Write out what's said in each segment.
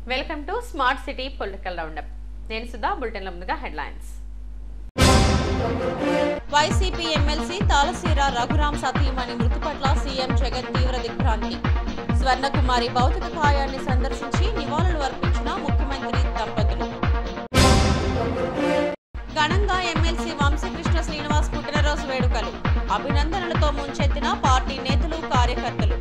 Welcome to smart city political roundup నేను సుధా బులెటిన్ల ముందుగా headlines YCP MLC Talasila Raghuram సతీమణి మృతి పట్ల సీఎం జగన్ తీవ్ర దిగ్భ్రాంతి స్వర్ణకుమారి భౌతిక కాయాన్ని సందర్శించి నివాళులు అర్పించిన ముఖ్యమంత్రి దంపతులు ఘనంగా ఎమ్మెల్సీ వంశీకృష్ణ శ్రీనివాస్ పుట్టినరోజు వేడుకలు అభినందనలతో ముంచెత్తిన పార్టీ నేతలు కార్యకర్తలు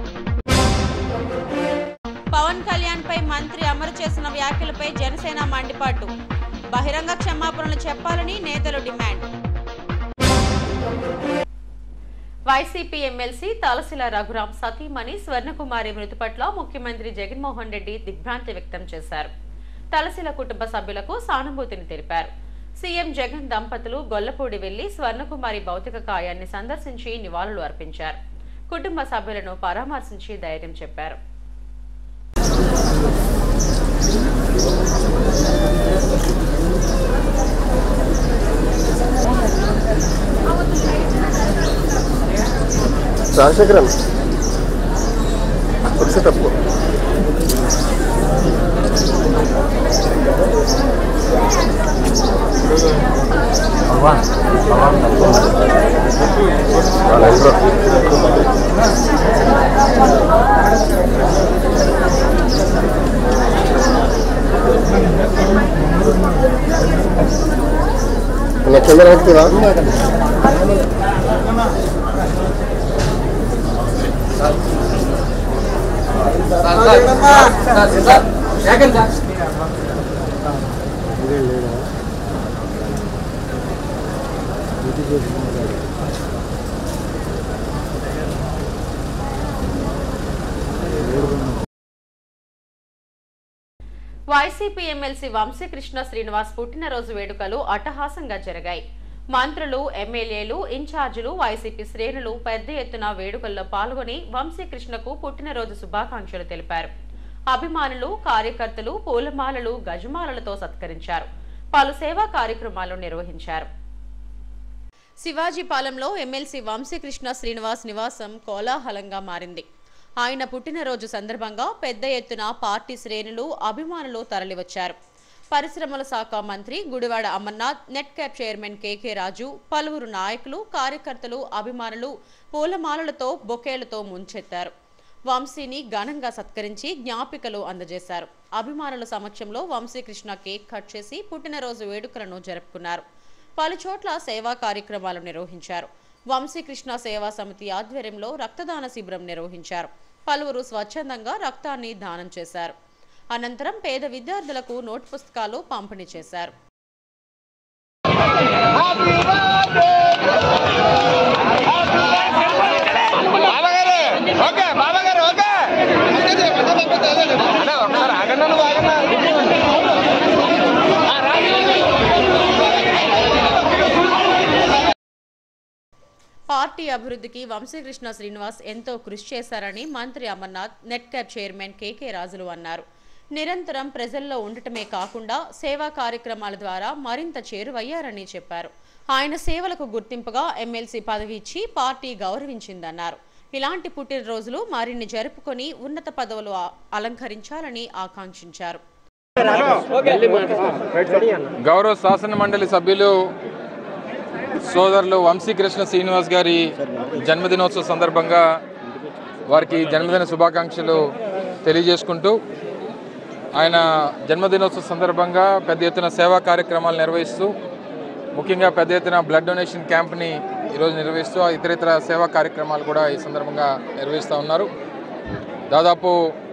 పవన్ కళ్యాణ్ పై మంత్రి అమలు చేసిన వ్యాఖ్యలపై జనసేన మండిపాటు బహిరంగ క్షమాపణలు చెప్పాలని నేతలు demand YCP MLC Talasila Raghuram సతీమణి స్వర్ణకుమారి మృతి పట్ల ముఖ్యమంత్రి జగన్మోహన్ రెడ్డి దిగ్భ్రాంతి వ్యక్తం చేశారు తలసిల కుటుంబ సభ్యులకు సానుభూతిని తెలిపారు సీఎం జగన్ దంపతులు గొల్లపూడి వెళ్లి స్వర్ణకుమారి భౌతిక కాయాన్ని సందర్శించి నివాళులు అర్పించారు కుటుంబ సభ్యులను పరామర్శించి ధైర్యం చెప్పారు రాజశేఖరన్ వచ్చే తప్పు వాళ్ళెవరో నెక్స్ట్ వ్యక్తివా వైసీపీ ఎమ్మెల్సీ వంశీకృష్ణ శ్రీనివాస్ పుట్టినరోజు వేడుకలు అట్టహాసంగా జరిగాయి మంత్రులు ఎమ్మెల్యేలు ఇన్ఛార్జీలు వైసీపీ శ్రేణులు పెద్ద ఎత్తున వేడుకల్లో పాల్గొని వంశీకృష్ణకు పుట్టినరోజు శుభాకాంక్షలు తెలిపారు అభిమానులు కార్యకర్తలు పూలమాలలు గజమాలలతో సత్కరించారు పలు సేవా కార్యక్రమాలు నిర్వహించారు శివాజీపాలెంలో ఎమ్మెల్సీ వంశీకృష్ణ శ్రీనివాస్ నివాసం కోలాహలంగా మారింది ఆయన పుట్టినరోజు సందర్భంగా పెద్ద ఎత్తున పార్టీ శ్రేణులు అభిమానులు తరలివచ్చారు పరిశ్రమల శాఖ మంత్రి Gudivada Amarnath NEDCAP chairman KK Raju పలువురు నాయకులు కార్యకర్తలు అభిమానులు పూలమాలలతో బొకేలతో ముంచెత్తారు వంశీని ఘనంగా సత్కరించి జ్ఞాపికలు అందజేశారు అభిమానుల సమక్షంలో వంశీకృష్ణ కేక్ కట్ చేసి పుట్టినరోజు వేడుకలను జరుపుకున్నారు పలు చోట్ల సేవా కార్యక్రమాలు నిర్వహించారు వంశీకృష్ణ సేవా సమితి ఆధ్వర్యంలో రక్తదాన శిబిరం నిర్వహించారు పలువురు స్వచ్ఛందంగా రక్తాన్ని దానం చేశారు అనంతరం పేద విద్యార్థులకు నోట్ పుస్తకాలు పంపిణీ చేశారు బాబాగారు ఓకే బాబాగారు ఓకే అన్న ఒకసారి ఆగన్నా నువ్వు ఆగన్నా పార్టీ అభివృద్ధికి వంశీకృష్ణ శ్రీనివాస్ ఎంతో కృషి చేశారని మంత్రి Amarnath NEDCAP chairman KK రాజులు అన్నారు నిరంతరం ప్రజల్లో ఉండటమే కాకుండా సేవా కార్యక్రమాల ద్వారా మరింత చేరువయ్యారని చెప్పారు ఆయన సేవలకు గుర్తింపుగా ఎమ్మెల్సీ పదవి ఇచ్చి పార్టీ గౌరవించిందన్నారు ఇలాంటి పుట్టినరోజులు మరిన్ని జరుపుకొని ఉన్నత పదవులు ఆ- అలంకరించాలని ఆకాంక్షించారు గౌరవ శాసన మండలి సభ్యులు సోదరులు వంశీకృష్ణ శ్రీనివాస్ గారి జన్మదినోత్సవ సందర్భంగా వారికి జన్మదిన శుభాకాంక్షలు తెలియజేసుకుంటూ ఆయన జన్మదినోత్సవ సందర్భంగా పెద్ద ఎత్తున సేవా కార్యక్రమాలు నిర్వహిస్తూ ముఖ్యంగా పెద్ద ఎత్తున బ్లడ్ డొనేషన్ క్యాంప్ని ఈరోజు నిర్వహిస్తూ ఇతరితర సేవా కార్యక్రమాలు కూడా ఈ సందర్భంగా నిర్వహిస్తూ ఉన్నారు దాదాపు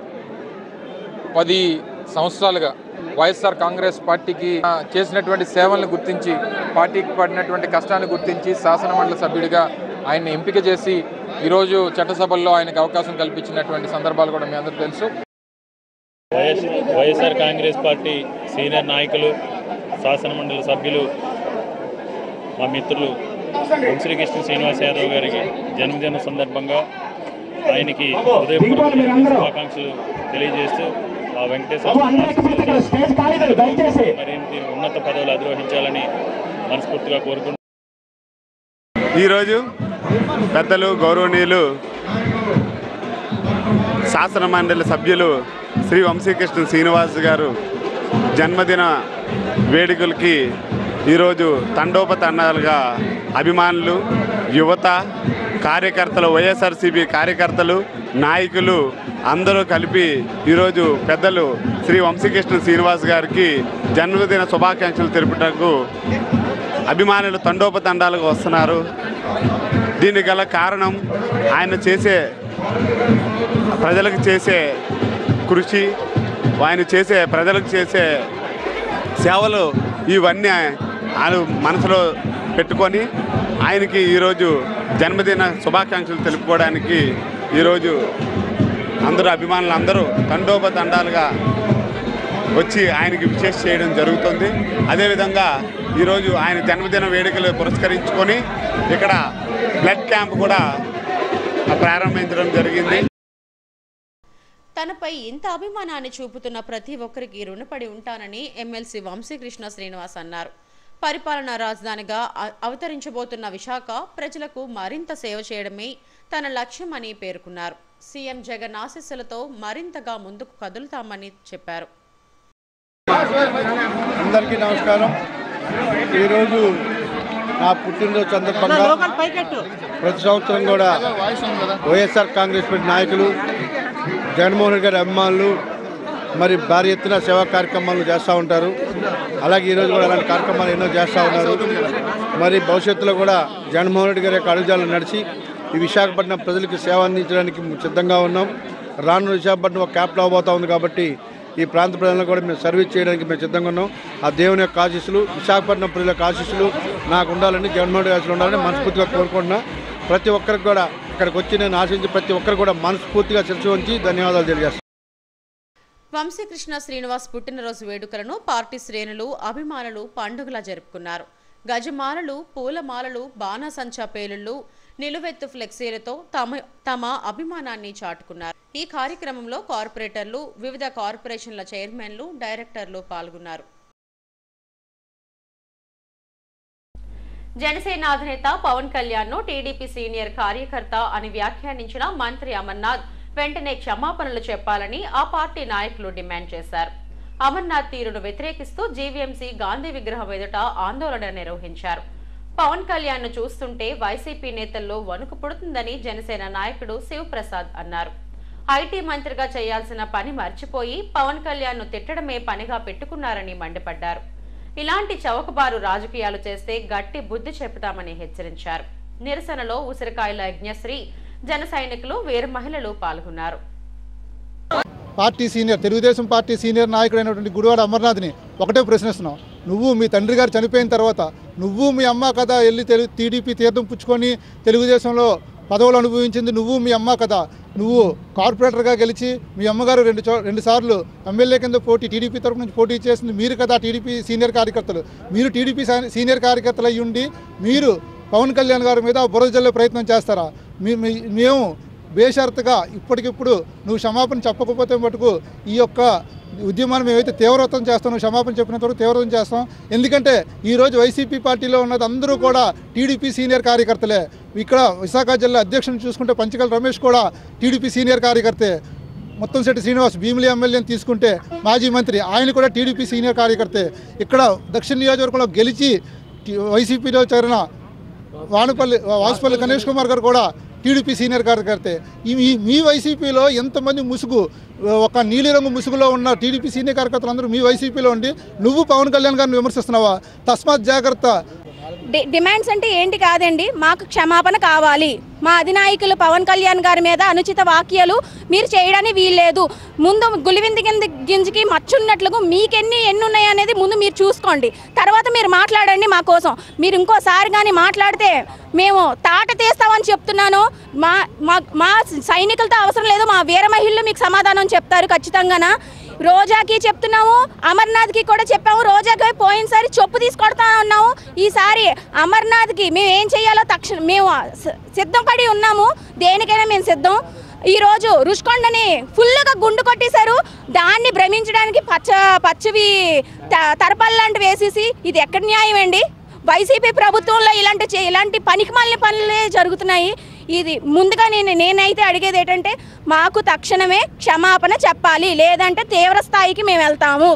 పది సంవత్సరాలుగా వైఎస్ఆర్ కాంగ్రెస్ పార్టీకి ఆ, చేసినటువంటి సేవలను గుర్తించి పార్టీకి పడినటువంటి కష్టాన్ని గుర్తించి శాసనమండలి సభ్యుడిగా ఆయన్ని ఎంపిక చేసి ఈరోజు చట్టసభల్లో ఆయనకు అవకాశం కల్పించినటువంటి సందర్భాలు కూడా మీ అందరికీ తెలుసు YS YSR Congress party senior నాయకులు శాసనమండలి సభ్యులు మా మిత్రులు వంశీకృష్ణ శ్రీనివాస్ యాదవ్ గారికి జన్మదిన సందర్భంగా ఆయనకి హృదయపూర్వక శుభాకాంక్షలు తెలియజేస్తూ ఆ వెంకటేశ్వర మరింత ఉన్నత పదవులు అధిరోహించాలని మనస్ఫూర్తిగా కోరుకుంటున్నాను ఈరోజు పెద్దలు గౌరవనీయులు శాసన మండలి సభ్యులు శ్రీ వంశీకృష్ణ శ్రీనివాస్ గారు జన్మదిన వేడుకలకి ఈరోజు తండోపతండాలుగా అభిమానులు యువత కార్యకర్తలు వైఎస్ఆర్సీపీ కార్యకర్తలు నాయకులు అందరూ కలిపి ఈరోజు పెద్దలు శ్రీ వంశీకృష్ణ శ్రీనివాస్ గారికి జన్మదిన శుభాకాంక్షలు తెలుపుటకు అభిమానులు తండోపతండాలుగా వస్తున్నారు దీనికి గల కారణం ఆయన చేసే ప్రజలకు చేసే కృషి ఆయన చేసే ప్రజలకు చేసే సేవలు ఇవన్నీ ఆయన మనసులో పెట్టుకొని ఆయనకి ఈరోజు జన్మదిన శుభాకాంక్షలు తెలుపుకోవడానికి ఈరోజు అందరూ అభిమానులు అందరూ తండోపతండాలుగా వచ్చి ఆయనకి విశేష చేయడం జరుగుతుంది అదేవిధంగా ఈరోజు ఆయన జన్మదిన వేడుకలు పురస్కరించుకొని ఇక్కడ బ్లడ్ క్యాంప్ కూడా ప్రారంభించడం జరిగింది తనపై ఇంత అభిమానాన్ని చూపుతున్న ప్రతి ఒక్కరికి రుణపడి ఉంటానని ఎమ్మెల్సీ వంశీకృష్ణ శ్రీనివాస్ అన్నారు పరిపాలనా రాజధానిగా అ- అవతరించబోతున్న విశాఖ ప్రజలకు మరింత సేవ చేయడమే తన లక్ష్యమని పేర్కొన్నారు సీఎం జగన్ ఆశీస్సులతో మరింతగా ముందుకు కదులుతామని చెప్పారు అందరికీ నమస్కారం ఈరోజు నా పుట్టినరోజు సందర్భంగా ప్రతి సంవత్సరం కూడా వైఎస్ఆర్ కాంగ్రెస్ పార్టీ నాయకులు జగన్మోహన్ రెడ్డి గారి అభిమానులు మరి భారీ ఎత్తున సేవా కార్యక్రమాలు చేస్తూ ఉంటారు అలాగే ఈరోజు కూడా అలాంటి కార్యక్రమాలు ఎన్నో చేస్తూ ఉన్నారు మరి భవిష్యత్తులో కూడా జగన్మోహన్ రెడ్డి గారి యొక్క అడుగుజాలను నడిచి ఈ విశాఖపట్నం ప్రజలకు సేవ అందించడానికి సిద్ధంగా ఉన్నాం రానున్న విశాఖపట్నం ఒక క్యాపిటల్ అవబోతా ఉంది కాబట్టి ఈ ప్రాంత ప్రజలను కూడా మేము సర్వీస్ చేయడానికి మేము సిద్ధంగా ఉన్నాం ఆ దేవుని యొక్క ఆశీస్సులు విశాఖపట్నం ప్రజల యొక్క ఆశీస్సులు నాకు ఉండాలని జగన్మోహన్ రెడ్డి ఆశీస్సులు ఉండాలని మనస్ఫూర్తిగా కోరుకుంటున్నా ప్రతి ఒక్కరికి కూడా ఇక్కడికి వచ్చి నేను ఆశించి ప్రతి ఒక్కరు కూడా మనస్ఫూర్తిగా శిరసు ఉంచి ధన్యవాదాలు తెలియజేస్తాను వంశీకృష్ణ శ్రీనివాస్ పుట్టినరోజు వేడుకలను పార్టీ శ్రేణులు అభిమానులు పండుగలా జరుపుకున్నారు గజమాలలు పూలమాలలు బాణాసంచా పేలుళ్లు నిలువెత్తు ఫ్లెక్సీలతో తమ తమ అభిమానాన్ని చాటుకున్నారు ఈ కార్యక్రమంలో కార్పొరేటర్లు వివిధ కార్పొరేషన్ల చైర్మన్లు డైరెక్టర్లు పాల్గొన్నారు జనసేన అధినేత పవన్ కళ్యాణ్ ను టీడీపీ సీనియర్ కార్యకర్త అని వ్యాఖ్యానించిన మంత్రి అమర్నాథ్ వెంటనే క్షమాపణలు చెప్పాలని ఆ పార్టీ నాయకులు డిమాండ్ చేశారు అమర్నాథ్ తీరును వ్యతిరేకిస్తూ జీవీఎంసీ గాంధీ విగ్రహం ఎదుట ఆందోళన నిర్వహించారు పవన్ కళ్యాణ్ ను చూస్తుంటే వైసీపీ నేతల్లో వణుకు పుడుతుందని జనసేన నాయకుడు శివప్రసాద్ అన్నారు ఐటీ మంత్రిగా చేయాల్సిన పని మర్చిపోయి పవన్ కళ్యాణ్ ను తిట్టడమే పనిగా పెట్టుకున్నారని మండిపడ్డారు ఇలాంటి చౌకబారు రాజకీయాలు చేస్తే గట్టి బుద్ధి చెబుతామని హెచ్చరించారు నిరసనలో ఉసిరికాయల యజ్ఞశ్రీ జన సైనికులు వీర మహిళలు పాల్గొన్నారు party senior Telugu Desam party senior నాయకుడైనటువంటి గుడివాడ అమర్నాథ్ని ఒకటే ప్రశ్నిస్తున్నాం నువ్వు మీ తండ్రి గారు చనిపోయిన తర్వాత నువ్వు మీ అమ్మ కదా వెళ్ళి తెలుగు టీడీపీ తీర్థం పుచ్చుకొని తెలుగుదేశంలో పదవులు అనుభవించింది నువ్వు మీ అమ్మ కదా నువ్వు కార్పొరేటర్గా గెలిచి మీ అమ్మగారు రెండు చో రెండు సార్లు ఎమ్మెల్యే కింద పోటీ టీడీపీ తరపు నుంచి పోటీ చేసింది మీరు కదా టీడీపీ సీనియర్ కార్యకర్తలు మీరు టీడీపీ సీనియర్ కార్యకర్తలు అయ్యి ఉండి మీరు పవన్ కళ్యాణ్ గారి మీద బురద జల్లే ప్రయత్నం చేస్తారా మీ మీ- మేము బేషరతుగా ఇప్పటికిప్పుడు నువ్వు క్షమాపణ చెప్పకపోతే మటుకు ఈ యొక్క ఉద్యమాన్ని మేమైతే తీవ్రతం చేస్తాం నువ్వు క్షమాపణ చెప్పినంత వరకు తీవ్రతం చేస్తాం ఎందుకంటే ఈరోజు వైసీపీ పార్టీలో ఉన్నది అందరూ కూడా టీడీపీ సీనియర్ కార్యకర్తలే ఇక్కడ విశాఖ జిల్లా అధ్యక్షుని చూసుకుంటే పంచకల్ రమేష్ కూడా టీడీపీ సీనియర్ కార్యకర్తే మొత్తం శెట్టి శ్రీనివాస్ భీమిలి ఎమ్మెల్యేని తీసుకుంటే మాజీ మంత్రి ఆయన కూడా టీడీపీ సీనియర్ కార్యకర్తే ఇక్కడ దక్షిణ నియోజకవర్గంలో గెలిచి టి- వైసీపీలో చేరిన వానపల్లి వాసుపల్లి గణేష్ కుమార్ గారు కూడా టీడీపీ సీనియర్ కార్యకర్తే ఈ మీ- మీ వైసీపీలో ఎంతమంది ముసుగు ఒక నీలిరంగు ముసుగులో ఉన్న టీడీపీ సీనియర్ కార్యకర్తలు అందరూ మీ వైసీపీలో ఉండి నువ్వు పవన్ కళ్యాణ్ గారిని విమర్శిస్తున్నావా తస్మాత్ జాగ్రత్త డి- డిమాండ్స్ అంటే ఏంటి కాదండి మాకు క్షమాపణ కావాలి మా అధినాయకులు పవన్ కళ్యాణ్ గారి మీద అనుచిత వాక్యాలు మీరు చేయడానికి వీల్లేదు ముందు గులివింది కింద గింజకి మచ్చున్నట్లుగా మీకెన్ని ఎన్ని ఉన్నాయి అనేది ముందు మీరు చూసుకోండి తర్వాత మీరు మాట్లాడండి మా కోసం మీరు ఇంకోసారి కానీ మాట్లాడితే మేము తాట తీస్తామని చెప్తున్నాను మా మా మా సైనికులతో అవసరం లేదు మా వీర మహిళలు మీకు సమాధానం చెప్తారు ఖచ్చితంగానా రోజాకి చెప్తున్నాము అమర్నాథ్కి కూడా చెప్పాము రోజాకి పోయినసారి చెప్పు తీసుకొడతా ఉన్నాము ఈసారి అమర్నాథ్కి మేము ఏం చేయాలో తక్షణ మేము స- సిద్ధపడి ఉన్నాము దేనికైనా మేము సిద్ధం ఈరోజు రుషికొండని ఫుల్గా గుండు కొట్టేశారు దాన్ని భ్రమించడానికి పచ్చ పచ్చవి త- తరపాలు లాంటివి వేసేసి ఇది ఎక్కడ న్యాయం అండి వైసీపీ ప్రభుత్వంలో ఇలాంటి చే- ఇలాంటి పనికిమాలిన పనులే జరుగుతున్నాయి ఇది ముందుగా నేను నేనైతే అడిగేది ఏంటంటే మాకు తక్షణమే క్షమాపణ చెప్పాలి లేదంటే తీవ్ర స్థాయికి మేము వెళ్తాము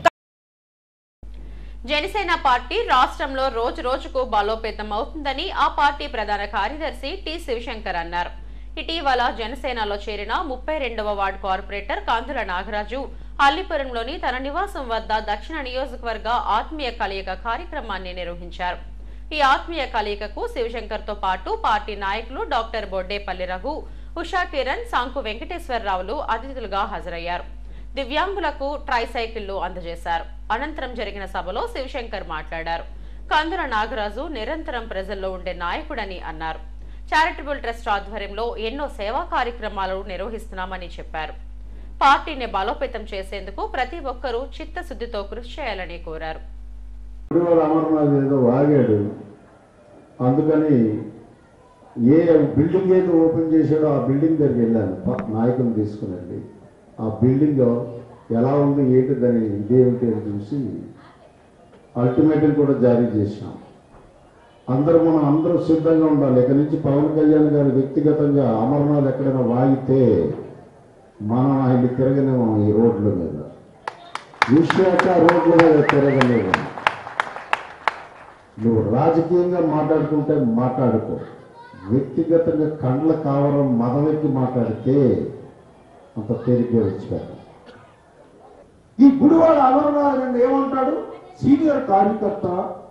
జనసేన పార్టీ రాష్ట్రంలో రోజు రోజుకు బలోపేతం అవుతుందని ఆ పార్టీ ప్రధాన కార్యదర్శి టి శివశంకర్ అన్నారు ఇటీవల జనసేనలో చేరిన ముప్పై రెండవ వార్డు కార్పొరేటర్ కాంతుల నాగరాజు అల్లిపురంలోని తన నివాసం వద్ద దక్షిణ నియోజకవర్గ ఆత్మీయ కలయిక కార్యక్రమాన్ని నిర్వహించారు ఈ ఆత్మీయ కలయికకు శివశంకర్ తో పాటు పార్టీ నాయకులు డాక్టర్ బొడ్డేపల్లి రఘు ఉషా కిరణ్ సాంకు వెంకటేశ్వరరావులు అతిథులుగా హాజరయ్యారు దివ్యాంగులకు ట్రైసైకిళ్లు అందజేశారు అనంతరం జరిగిన సభలో శివశంకర్ మాట్లాడారు కందుల నాగరాజు నిరంతరం ప్రజల్లో ఉండే నాయకుడని అన్నారు చారిటబుల్ ట్రస్ట్ ఆధ్వర్యంలో ఎన్నో సేవా కార్యక్రమాలు నిర్వహిస్తున్నామని చెప్పారు పార్టీని బలోపేతం చేసేందుకు ప్రతి ఒక్కరూ చిత్తశుద్ధితో కృషి చేయాలని కోరారు గుడివాడ అమర్నాథ్ ఏదో వాగాడు అందుకని ఏ బిల్డింగ్ అయితే ఓపెన్ చేశాడో ఆ బిల్డింగ్ దగ్గరికి వెళ్ళాను ప- నాయకులు తీసుకుని వెళ్ళి ఆ బిల్డింగ్ ఎలా ఉంది ఏంటి దాని ఇదేమిటి అని చూసి అల్టిమేటం కూడా జారీ చేసినాం అందరూ మనం అందరూ సిద్ధంగా ఉండాలి ఇక్కడి నుంచి పవన్ కళ్యాణ్ గారు వ్యక్తిగతంగా అమర్నాథ్ ఎక్కడైనా వాగితే మనం ఆయన్ని తిరగలేము ఈ రోడ్ల మీద విశ్వాస రోడ్ల మీద తిరగలేము నువ్వు రాజకీయంగా మాట్లాడుకుంటే మాట్లాడుకో వ్యక్తిగతంగా కండ్ల కావడం మదవెక్కి మాట్లాడితే అంత తేలిగ్గా వచ్చిపోతాం ఈ గుడివాడ అమరనాథ్ ఏమంటాడు సీనియర్ కార్యకర్త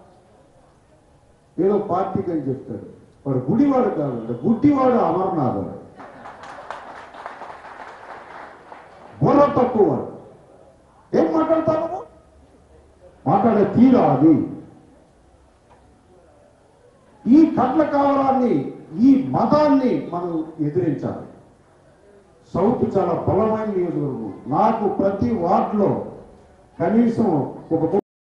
ఏదో పార్టీకి అని చెప్తాడు వాడు గుడివాడు కాదండి గుడ్డివాడు అమర్నాథ్ వాడు. బుర్ర తక్కువ వాడు ఏం మాట్లాడతావు మాట్లాడే తీరా అది ఈ కట్ల కావరాన్ని ఈ మతాన్ని మనం ఎదిరించాలి సౌత్ చాలా బలమైన నియోజకవర్గం నాకు ప్రతి వార్డులో కనీసం ఒక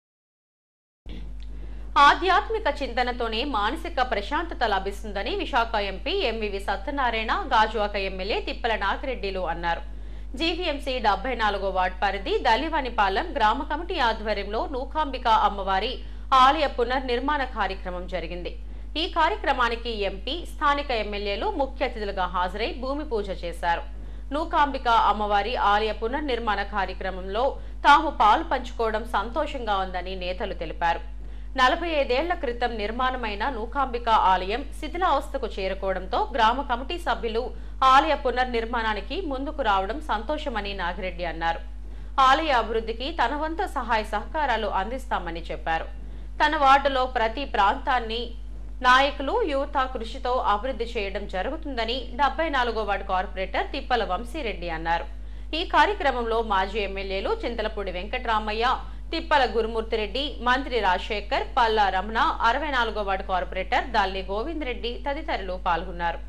ఆధ్యాత్మిక చింతనతోనే మానసిక ప్రశాంతత లభిస్తుందని Visakha MP MVV Satyanarayana Gajuwaka MLA Tippala నాగిరెడ్డిలు అన్నారు జీవీఎంసీ డెబ్బై నాలుగో వార్డ్ పరిధి దలివనిపాలెం గ్రామ కమిటీ ఆధ్వర్యంలో నూకాంబిక అమ్మవారి ఆలయ పునర్నిర్మాణ కార్యక్రమం జరిగింది ఈ కార్యక్రమానికి ఎంపీ స్థానిక ఎమ్మెల్యేలు ముఖ్య అతిథులుగా హాజరై భూమి పూజ చేశారు నూకాంబిక అమ్మవారి ఆలయ పునర్నిర్మాణ కార్యక్రమంలో తాము పాలు పంచుకోవడం సంతోషంగా ఉందని నేతలు తెలిపారు నలభై ఐదేళ్ల క్రితం నిర్మాణమైన నూకాంబిక ఆలయం శిథిలావస్థకు చేరుకోవడంతో గ్రామ కమిటీ సభ్యులు ఆలయ పునర్నిర్మాణానికి ముందుకు రావడం సంతోషమని నాగిరెడ్డి అన్నారు ఆలయ అభివృద్ధికి తన వంతు సహాయ సహకారాలు అందిస్తామని చెప్పారు తన వార్డులో ప్రతి ప్రాంతాన్ని నాయకులు యువత కృషితో అభివృద్ధి చేయడం జరుగుతుందని డెబ్బై నాలుగో వార్డు కార్పొరేటర్ తిప్పల వంశీరెడ్డి అన్నారు ఈ కార్యక్రమంలో మాజీ ఎమ్మెల్యేలు చింతలపూడి వెంకటరామయ్య తిప్పల గురుమూర్తిరెడ్డి మంత్రి రాజశేఖర్ పల్లా రమణ అరవై నాలుగో వార్డు కార్పొరేటర్ దాల్ని గోవింద్ రెడ్డి తదితరులు పాల్గొన్నారు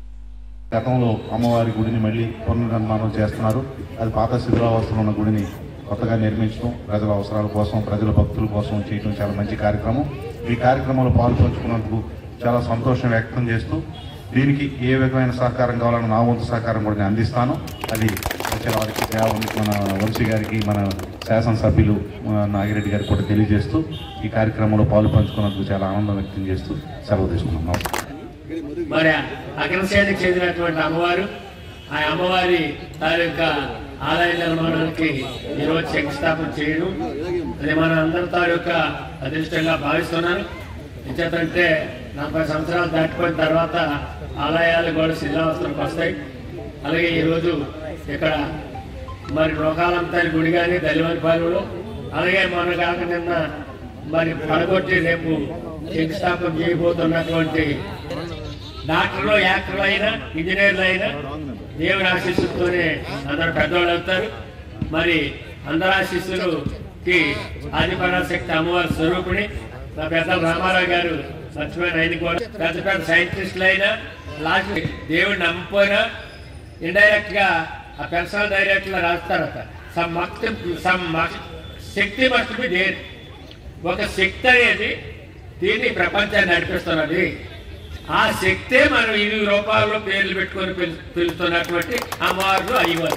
గతంలో అమ్మవారి గుడిని మళ్ళీ పునర్నిర్మాణం చేస్తున్నారు అది పాత శిథిలావస్థలో ఉన్న గుడిని కొత్తగా నిర్మించడం ప్రజల అవసరాల కోసం ప్రజల భక్తుల కోసం చేయడం చాలా మంచి కార్యక్రమం ఈ కార్యక్రమంలో పాలు పంచుకున్నందుకు చాలా సంతోషం వ్యక్తం చేస్తూ దీనికి ఏ విధమైన సహకారం కావాలన్నా నా వంతు సహకారం కూడా నేను అందిస్తాను అది వచ్చే వారికి దేవన్ మన వంశీ గారికి మన శాసనసభ్యులు మన నాగిరెడ్డి గారికి కూడా తెలియజేస్తూ ఈ కార్యక్రమంలో పాలు పంచుకున్నందుకు చాలా ఆనందం వ్యక్తం చేస్తూ సెలవు తీసుకున్నాం నమస్కారం మరి అగ్రసేనకి చెందినటువంటి అమ్మవారు ఆ అమ్మవారి తాలూకా ఆలయ నిర్మాణానికి ఈరోజు శంకుస్థాపన చేయడం అది మన అందరి తాలూకా అదృష్టంగా భావిస్తున్నాను ఎంచేతంటే నలభై సంవత్సరాలు దాటిపోయిన తర్వాత ఆలయాలు కూడా శిథిలావస్థలకు వస్తాయి అలాగే ఈరోజు ఇక్కడ మరి రోగాలంతా గుడి కానీ దళివరిపాలెంలో అలాగే మన కాక నిన్న మరి పడగొట్టి రేపు శంకుస్థాపన చేయబోతున్నటువంటి డాక్టర్లు యాక్టర్లు అయినా ఇంజనీర్లు అయినా దేవుని ఆశీస్సులతోనే అందరూ పెద్దవాళ్ళు అవుతారు మరి అందరు ఆశీస్సులకి ఆదిపరాశక్తి అమ్మవారి స్వరూపిణి మా పెద్ద రామారావు గారు మర్చిపోయిన ఆయన కూడా పెద్ద పెద్ద సైంటిస్టులు అయినా లాస్ట్ దేవుడు నమ్మపోయినా ఇండైరెక్ట్ గా ఆ పర్సనల్ డైరెక్ట్ లో రాస్తారట సమ్ మక్తి some shakti must be there ఒక శక్తి అనేది దీన్ని ప్రపంచాన్ని నడిపిస్తున్నది ఆ శక్తే మనం ఇన్ని రూపాల్లో పేర్లు పెట్టుకొని పిలు పిలుస్తున్నటువంటి అమ్మవారు అయ్యవారు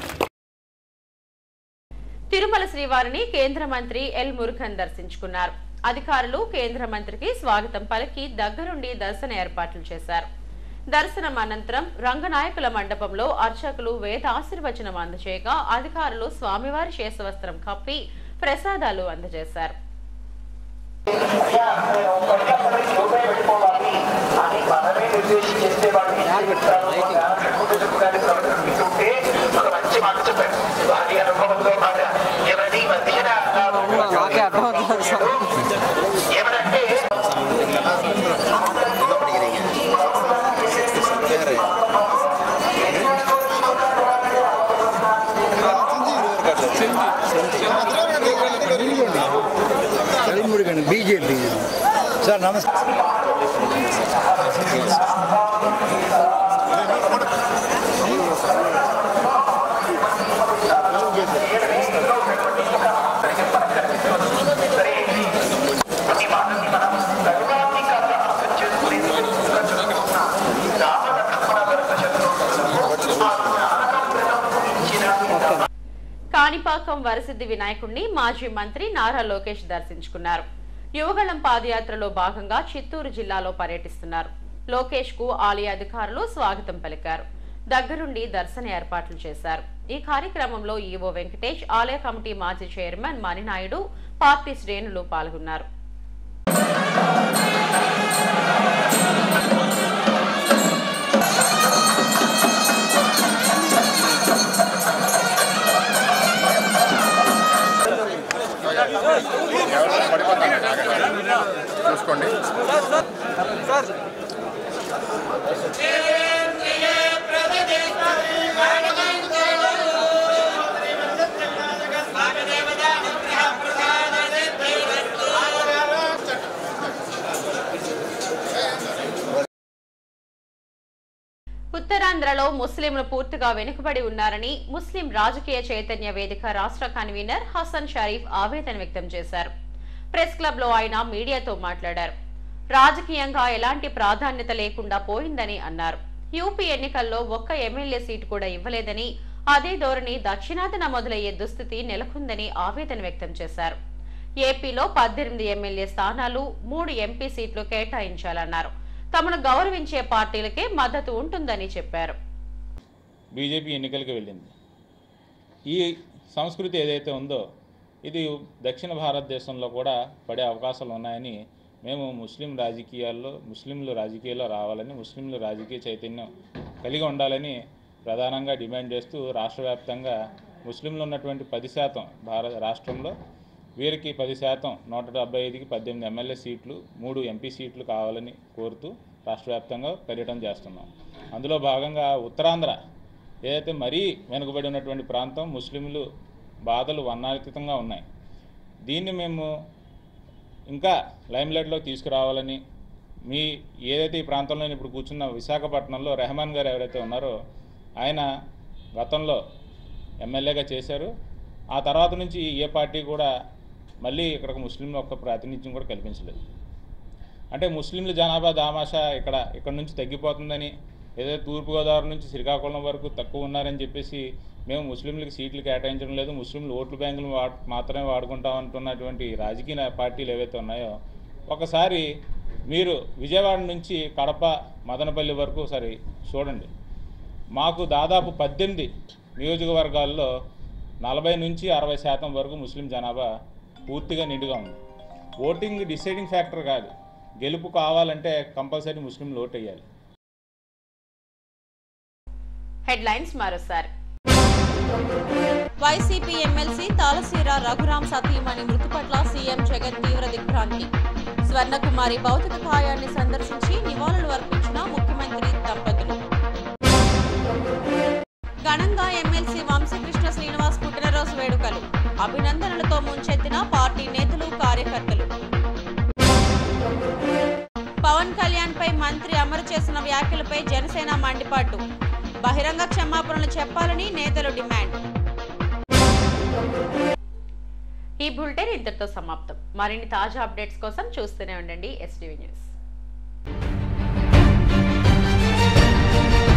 తిరుమల శ్రీవారిని కేంద్ర మంత్రి ఎల్ మురుగన్ దర్శించుకున్నారు అధికారులు కేంద్ర మంత్రికి స్వాగతం పలికి దగ్గరుండి దర్శన ఏర్పాట్లు చేశారు దర్శనం అనంతరం రంగనాయకుల మండపంలో అర్చకులు వేద ఆశీర్వచనం అందజేయగా అధికారులు స్వామివారి శేషవస్త్రం కప్పి ప్రసాదాలు అందజేశారు బీజేపీ సార్ నమస్తే కాణిపాకం వరసిద్ధి వినాయకుడిని మాజీ మంత్రి నారా లోకేష్ దర్శించుకున్నారు యువగళం పాదయాత్రలో భాగంగా చిత్తూరు జిల్లాలో పర్యటిస్తున్నారు లోకేష్ కు ఆలయ అధికారులు స్వాగతం పలికారు దగ్గరుండి దర్శన ఏర్పాట్లు చేశారు ఈ కార్యక్రమంలో ఈవో వెంకటేష్ ఆలయ కమిటీ మాజీ చైర్మన్ మణినాయుడు పార్టీ శ్రేణులు పాల్గొన్నారు చూసుకోండి ఉత్తరాంధ్రలో ముస్లింలు పూర్తిగా వెనుకబడి ఉన్నారని ముస్లిం రాజకీయ చైతన్య వేదిక రాష్ట్ర కన్వీనర్ హసన్ షరీఫ్ ఆవేదన వ్యక్తం చేశారు ప్రెస్ క్లబ్ లో ఆయన మీడియాతో మాట్లాడారు రాజకీయంగా ఎలాంటి ప్రాధాన్యత లేకుండా పోయిందని అన్నారు యూపీ ఎన్నికల్లో ఒక్క ఎమ్మెల్యే సీటు కూడా ఇవ్వలేదని అదే ధోరణి దక్షిణాదిన మొదలయ్యే దుస్థితి నెలకొందని ఆవేదన వ్యక్తం చేశారు ఏపీలో పద్దెనిమిది ఎమ్మెల్యే స్థానాలు మూడు ఎంపీ సీట్లు కేటాయించాలన్నారు తమను గౌరవించే పార్టీలకే మద్దతు ఉంటుందని చెప్పారు బీజేపీ ఎన్నికలకు వెళ్ళింది ఈ సంస్కృతి ఏదైతే ఉందో ఇది దక్షిణ భారతదేశంలో కూడా పడే అవకాశాలు ఉన్నాయని మేము ముస్లిం రాజకీయాల్లో ముస్లింలు రాజకీయాల్లో రావాలని ముస్లింలు రాజకీయ చైతన్యం కలిగి ఉండాలని ప్రధానంగా డిమాండ్ చేస్తూ రాష్ట్ర వ్యాప్తంగా ముస్లింలు ఉన్నటువంటి పది శాతం భారత రాష్ట్రంలో వీరికి పది శాతం నూట డెబ్బై ఐదుకి పద్దెనిమిది ఎమ్మెల్యే సీట్లు మూడు ఎంపీ సీట్లు కావాలని కోరుతూ రాష్ట్ర వ్యాప్తంగా పర్యటన చేస్తున్నాం అందులో భాగంగా ఉత్తరాంధ్ర ఏదైతే మరీ వెనుకబడి ఉన్నటువంటి ప్రాంతం ముస్లింలు బాధలు వర్ణాతీతంగా ఉన్నాయి దీన్ని మేము ఇంకా లైమ్లైట్లో తీసుకురావాలని మీ ఏదైతే ఈ ప్రాంతంలో ఇప్పుడు కూర్చున్న విశాఖపట్నంలో రెహమాన్ గారు ఎవరైతే ఉన్నారో ఆయన గతంలో ఎమ్మెల్యేగా చేశారు ఆ తర్వాత నుంచి ఏ పార్టీ కూడా మళ్ళీ ఇక్కడికి ముస్లింల యొక్క ప్రాతినిధ్యం కూడా కల్పించలేదు అంటే ముస్లింల జనాభా దామాషా ఇక్కడ ఇక్కడ నుంచి తగ్గిపోతుందని ఏదో తూర్పుగోదావరి నుంచి శ్రీకాకుళం వరకు తక్కువ ఉన్నారని చెప్పేసి మేము ముస్లింలకు సీట్లు కేటాయించడం లేదు ముస్లింలు ఓట్లు బ్యాంకులు వా మాత్రమే వాడుకుంటాం అంటున్నటువంటి రాజకీయ నా- పార్టీలు ఏవైతే ఉన్నాయో ఒకసారి మీరు విజయవాడ నుంచి కడప మదనపల్లి వరకు ఒకసారి చూడండి మాకు దాదాపు పద్దెనిమిది నియోజకవర్గాల్లో నలభై నుంచి అరవై శాతం వరకు ముస్లిం జనాభా పూర్తిగా నిండుగా ఉంది ఓటింగ్ డిసైడింగ్ ఫ్యాక్టర్ కాదు గెలుపు కావాలంటే కంపల్సరీ ముస్లింలు ఓటు వేయాలి హెడ్లైన్స్ మరోసారి వైసీపీ ఎమ్మెల్సీ తాలసీర రఘురాం సతీమణి మృతి పట్ల సీఎం జగన్ తీవ్ర దిగ్భ్రాంతి స్వర్ణకుమారి భౌతిక కాయాన్ని సందర్శించి నివాళులు అర్పించిన ముఖ్యమంత్రి దంపతులు ఘనంగా ఎమ్మెల్సీ వంశకృష్ణ శ్రీనివాస్ పుట్టినరోజు వేడుకలు అభినందనలతో ముంచెత్తిన పార్టీ నేతలు కార్యకర్తలు పవన్ కళ్యాణ్ పై మంత్రి అమరు చేసిన వ్యాఖ్యలపై జనసేన మండిపాటు బహిరంగ క్షమాపణలు చెప్పాలని నేతలు డిమాండ్ ఈ బులెటిన్ ఇంతటితో సమాప్తం మరిన్ని తాజా అప్డేట్స్ కోసం చూస్తూనే ఉండండి ఎస్టీవీ న్యూస్